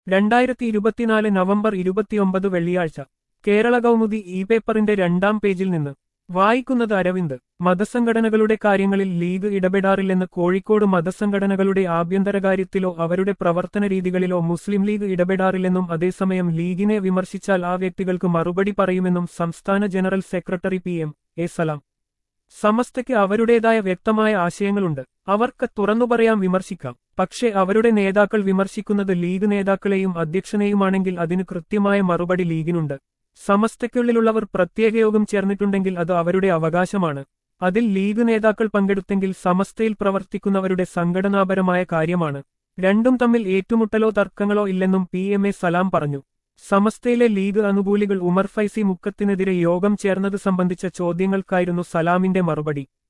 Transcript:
രണ്ടായിരത്തി ഇരുപത്തിനാല് നവംബർ ഇരുപത്തിയൊമ്പത് വെള്ളിയാഴ്ച കേരള കൗമുദി ഇ പേപ്പറിന്റെ രണ്ടാം പേജിൽ നിന്ന് വായിക്കുന്നത് അരവിന്ദ് മതസംഘടനകളുടെ കാര്യങ്ങളിൽ ലീഗ് ഇടപെടാറില്ലെന്ന് കോഴിക്കോട് മതസംഘടനകളുടെ ആഭ്യന്തരകാര്യത്തിലോ അവരുടെ പ്രവർത്തന രീതികളിലോ മുസ്ലിം ലീഗ് ഇടപെടാറില്ലെന്നും അതേസമയം ലീഗിനെ വിമർശിച്ചാൽ ആ വ്യക്തികൾക്ക് മറുപടി പറയുമെന്നും സംസ്ഥാന general secretary P M A Salam സമസ്തയ്ക്ക് അവരുടേതായ വ്യക്തമായ ആശയങ്ങളുണ്ട് അവർക്ക് തുറന്നു പറയാം വിമർശിക്കാം പക്ഷേ അവരുടെ നേതാക്കൾ വിമർശിക്കുന്നത് ലീഗ് നേതാക്കളെയും അധ്യക്ഷനെയുമാണെങ്കിൽ അതിന് കൃത്യമായ മറുപടി ലീഗിനുണ്ട് സമസ്തയ്ക്കുള്ളിലുള്ളവർ പ്രത്യേക യോഗം ചേർന്നിട്ടുണ്ടെങ്കിൽ അത് അവരുടെ അവകാശമാണ് അതിൽ ലീഗ് നേതാക്കൾ പങ്കെടുത്തെങ്കിൽ സമസ്തയിൽ പ്രവർത്തിക്കുന്നവരുടെ സംഘടനാപരമായ കാര്യമാണ് രണ്ടും തമ്മിൽ ഏറ്റുമുട്ടലോ തർക്കങ്ങളോ ഇല്ലെന്നും പി എം എ സലാം പറഞ്ഞു സമസ്തയിലെ ലീഗ് അനുകൂലികൾ ഉമർ ഫൈസി മുക്കത്തിനെതിരെ യോഗം ചേർന്നത് സംബന്ധിച്ച ചോദ്യങ്ങൾക്കായിരുന്നു സലാമിന്റെ മറുപടി